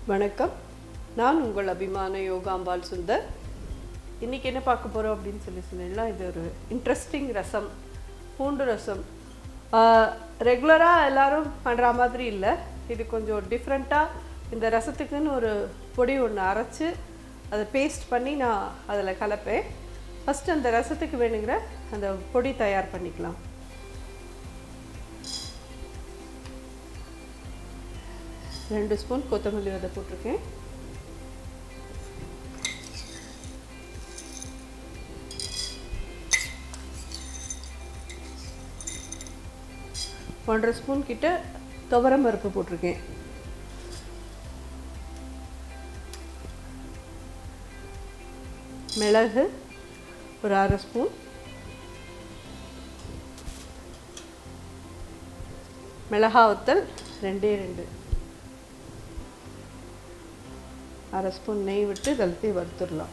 வணக்கம் நான் உங்கள் அபிமான யோகாம்பால் சுந்தர் இன்றைக்கி என்ன பார்க்க போகிறோம் அப்படின்னு சொல்லி சொன்னீங்கன்னா இது ஒரு இன்ட்ரெஸ்டிங் ரசம் பூண்டு ரசம் ரெகுலராக எல்லாரும் பண்ணுற மாதிரி இல்லை இது கொஞ்சம் டிஃப்ரெண்ட்டாக இந்த ரசத்துக்குன்னு ஒரு பொடி ஒன்று அரைச்சி அதை பேஸ்ட் பண்ணி நான் அதில் கலப்பேன் ஃபஸ்ட்டு அந்த ரசத்துக்கு வேணுங்கிற அந்த பொடி தயார் பண்ணிக்கலாம் ரெண்டு ஸ்பூன் கொத்தமல்லி விதை போட்டிருக்கேன் ஒன்றரை ஸ்பூன் கிட்ட துவரம் பருப்பு போட்டிருக்கேன் மிளகு ஒரு அரை ஸ்பூன் மிளகா வத்தல் ரெண்டே ரெண்டு அரை ஸ்பூன் நெய் விட்டு கலத்தி வறுத்துடலாம்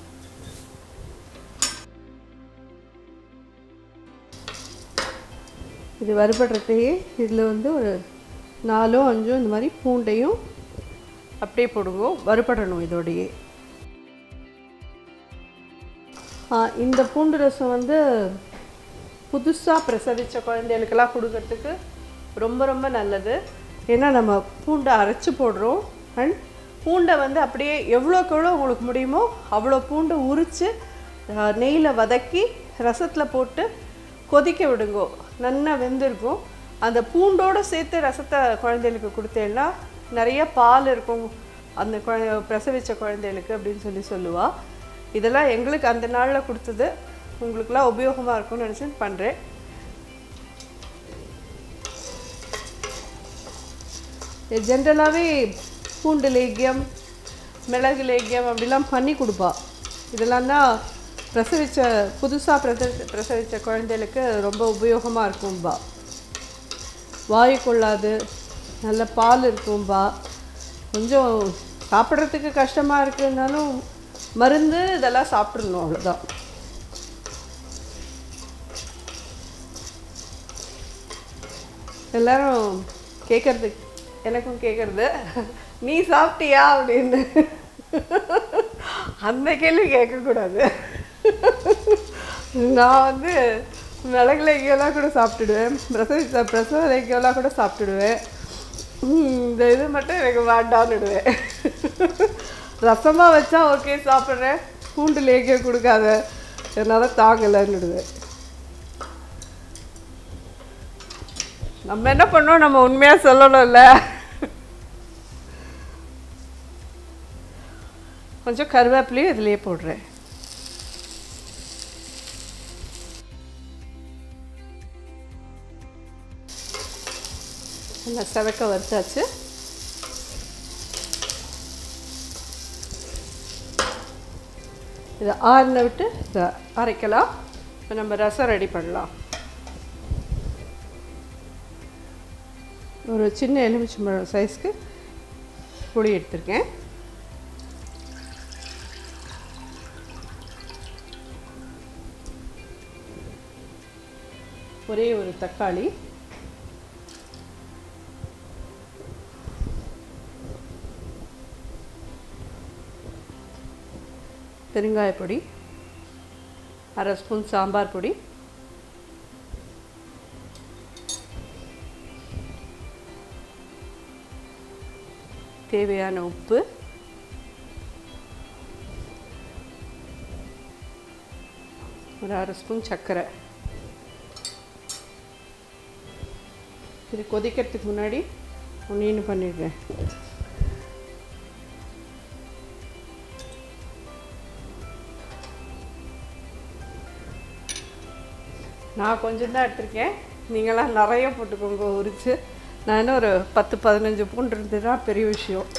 இது வறுபடுறதையே இதில் வந்து ஒரு நாலோ அஞ்சோ இந்த மாதிரி பூண்டையும் அப்படியே போடுங்க வறுபடணும் இதோடையே இந்த பூண்டு ரசம் வந்து புதுசாக பிரசவித்த குழந்தைகளுக்கெல்லாம் கொடுக்கறதுக்கு ரொம்ப ரொம்ப நல்லது ஏன்னா நம்ம பூண்டை அரைச்சி போடுறோம் அண்ட் பூண்டை வந்து அப்படியே எவ்வளோக்கு எவ்வளோ உங்களுக்கு முடியுமோ அவ்வளோ பூண்டை உரித்து நெய்யில் வதக்கி ரசத்தில் போட்டு கொதிக்க விடுங்கோ நல்லா வெந்திருக்கும் அந்த பூண்டோடு சேர்த்து ரசத்தை குழந்தைகளுக்கு கொடுத்தேன்னா நிறைய பால் இருக்கும் அந்த குழ பிரசவித்த குழந்தைகளுக்கு அப்படின்னு சொல்லி சொல்லுவாள் இதெல்லாம் எங்களுக்கு அந்த நாளில் கொடுத்தது உங்களுக்கெல்லாம் உபயோகமாக இருக்கும்னு நினச்சி பண்ணுறேன் ஜென்ரலாகவே பூண்டு லேக்கியம் மிளகு லேக்கியம் அப்படிலாம் பண்ணி கொடுப்பா இதெல்லாம் தான் பிரசவித்த புதுசாக பிரச பிரசவித்த குழந்தைகளுக்கு ரொம்ப உபயோகமாக இருக்கும்பா வாயு கொள்ளாது நல்ல பால் இருக்கும்பா கொஞ்சம் சாப்பிட்றதுக்கு கஷ்டமாக இருக்குன்னாலும் மருந்து இதெல்லாம் சாப்பிட்றணும் அவ்வளோதான் எல்லாரும் கேட்குறது எனக்கும் கேட்குறது நீ சாப்பிட்டியா அப்படின்னு அந்த கேள்வி கேட்கக்கூடாது நான் வந்து மிளகு லேக்கியெல்லாம் கூட சாப்பிட்டுடுவேன் பிரசவ பிரசவ லேக்கியெல்லாம் கூட சாப்பிட்டுடுவேன் இந்த இது மட்டும் எனக்கு வேண்டான்னுடுவேன் ரசமாக வச்சா ஓகே சாப்பிட்றேன் பூண்டு லேக்கியம் கொடுக்காத என்னால் தாங்கலைன்னுடுவேன் நம்ம என்ன பண்ணோம் நம்ம உண்மையாக சொல்லணும்ல கொஞ்சம் கருவேப்பிலையும் இதுலேயே போடுறேன் நல்லா செவக்க வறுத்தாச்சு இதை ஆறின விட்டு இதை அரைக்கலாம் இப்போ நம்ம ரசம் ரெடி பண்ணலாம் ஒரு சின்ன எலுமிச்சம்பழம் சைஸ்க்கு புளி எடுத்திருக்கேன் ஒரே ஒரு தக்காளி பெருங்காய பொடி அரை ஸ்பூன் சாம்பார் பொடி தேவையான உப்பு ஒரு அரை ஸ்பூன் சர்க்கரை இது கொதிக்கிறதுக்கு முன்னாடி ஒன்று பண்ணிடுறேன் நான் கொஞ்சம் தான் எடுத்திருக்கேன் நீங்களாம் நிறைய போட்டுக்கோங்க உரித்து நான் இன்னும் ஒரு பத்து பதினஞ்சு பூண்டு இருந்ததுன்னா பெரிய விஷயம்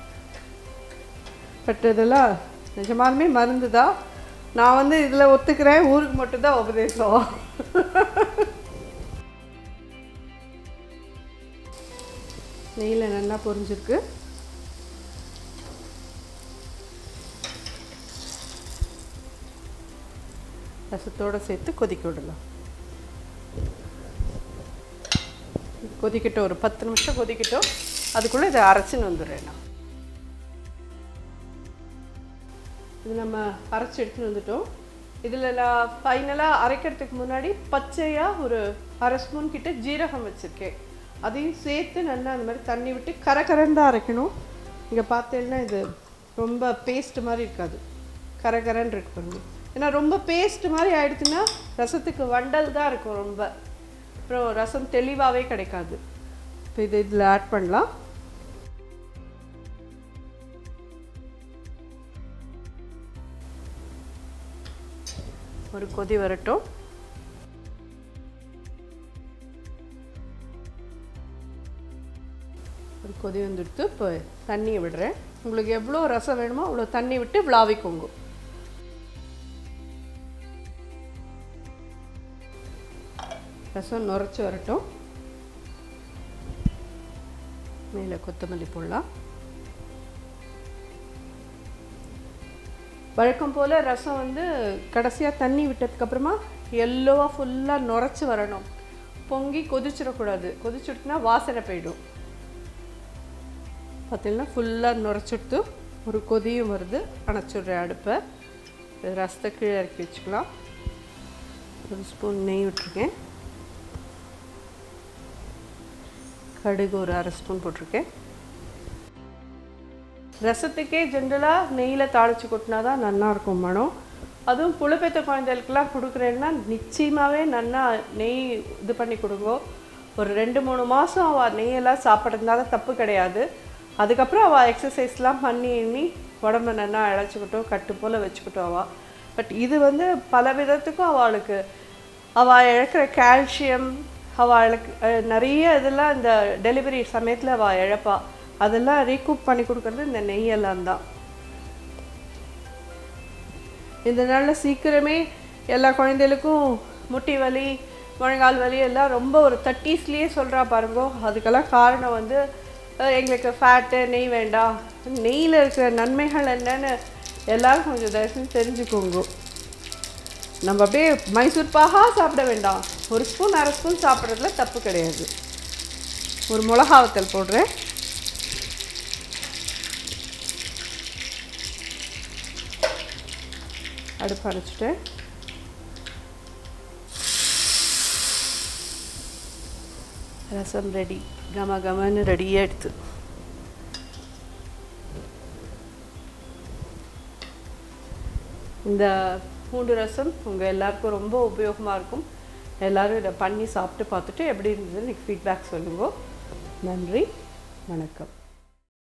பட் இதெல்லாம் நிஜமாலுமே மருந்து தான் நான் வந்து இதில் ஒத்துக்கிறேன் ஊருக்கு மட்டும்தான் உபதேசம் நெய்யில் நல்லா பொரிஞ்சிருக்கு ரசத்தோடு சேர்த்து கொதிக்க விடலாம் கொதிக்கட்டும் ஒரு பத்து நிமிஷம் கொதிக்கட்டும் அதுக்குள்ளே இதை அரைச்சின்னு வந்துடுறேன் நான் இது நம்ம அரைச்சி எடுத்துன்னு வந்துட்டோம் இதில் நான் ஃபைனலாக அரைக்கிறதுக்கு முன்னாடி பச்சையாக ஒரு அரை ஸ்பூன் கிட்ட ஜீரகம் வச்சுருக்கேன் அதையும் சேர்த்து நல்லா அந்த மாதிரி தண்ணி விட்டு கரகரன்னு தான் அரைக்கணும் இங்கே பார்த்தீங்கன்னா இது ரொம்ப பேஸ்ட் மாதிரி இருக்காது கரகரன்னு இருக்கு பாருங்க ஏன்னா ரொம்ப பேஸ்ட் மாதிரி ஆயிடுச்சுன்னா ரசத்துக்கு வண்டல் தான் இருக்கும் ரொம்ப அப்புறம் ரசம் தெளிவாகவே கிடைக்காது இப்போ இது இதில் ஆட் பண்ணலாம் ஒரு கொதி வரட்டும் ஒரு கொதி வந்துடுத்து இப்போ தண்ணியை விடுறேன் உங்களுக்கு எவ்வளோ ரசம் வேணுமோ அவ்வளோ தண்ணி விட்டு விளாவிக்கோங்க ரசம் நுரைச்சி வரட்டும் மேலே கொத்தமல்லி போடலாம் வழக்கம் போல் ரசம் வந்து கடைசியாக தண்ணி விட்டதுக்கப்புறமா எல்லோவாக ஃபுல்லாக நுரைச்சி வரணும் பொங்கி கொதிச்சிடக்கூடாது கொதிச்சுட்டுனா வாசனை போயிடும் பார்த்தீங்கன்னா ஃபுல்லாக நுரைச்சிடுத்து ஒரு கொதியும் வருது அணைச்சிடுறேன் அடுப்பை இது ரசத்தை கீழே இறக்கி வச்சுக்கலாம் ஒரு ஸ்பூன் நெய் விட்டுருக்கேன் கடுகு ஒரு அரை ஸ்பூன் போட்டிருக்கேன் ரசத்துக்கே ஜென்ரலாக நெய்யில் தாளித்து கொட்டினா தான் நல்லா இருக்கும் மனம் அதுவும் புளிப்பேத்த குழந்தைகளுக்கெல்லாம் கொடுக்குறேன்னா நிச்சயமாகவே நல்லா நெய் இது பண்ணி கொடுங்க ஒரு ரெண்டு மூணு மாதம் அவள் நெய்யெல்லாம் சாப்பிட்றதுனால தப்பு கிடையாது அதுக்கப்புறம் அவள் எக்ஸசைஸ்லாம் பண்ணி எண்ணி உடம்ப நல்லா இழைச்சிக்கிட்டோம் கட்டு போல் வச்சுக்கிட்டோம் அவள் பட் இது வந்து பல விதத்துக்கும் அவளுக்கு அவள் இழக்கிற கால்சியம் அவளுக்கு அஹ், நிறைய இதெல்லாம் இந்த டெலிவரி சமயத்தில் அவள் இழப்பா அதெல்லாம் ரீகூப் பண்ணி கொடுக்கறது இந்த நெய்யெல்லாம் தான் இந்த நாளில் சீக்கிரமே எல்லா குழந்தைகளுக்கும் முட்டி வலி முழங்கால் வலி எல்லாம் ரொம்ப ஒரு தேர்ட்டீஸ்லேயே சொல்கிறா பாருங்கோ அதுக்கெல்லாம் காரணம் வந்து அஹ், எங்களுக்கு ஃபேட்டு நெய் வேண்டாம் நெய்யில் இருக்கிற நன்மைகள் என்னன்னு எல்லாரும் கொஞ்சம் தயவு செஞ்சு தெரிஞ்சுக்கோங்க நம்ம அப்படியே மைசூர் பாகா சாப்பிட வேண்டாம் ஒரு ஸ்பூன் அரை ஸ்பூன் சாப்பிட்றதுல தப்பு கிடையாது ஒரு மிளகா வத்தல் போடுறேன் அடுப்பு அடைச்சிட்டேன் ரசம் ரெடி கம கமன்னு ரெடியாக எடுத்து இந்த பூண்டு ரசம் உங்கள் எல்லாருக்கும் ரொம்ப உபயோகமாக இருக்கும் எல்லாரும் இதை பண்ணி சாப்பிட்டு பார்த்துட்டு எப்படி இருந்ததுன்னு எனக்கு ஃபீட்பேக் சொல்லுங்க நன்றி வணக்கம்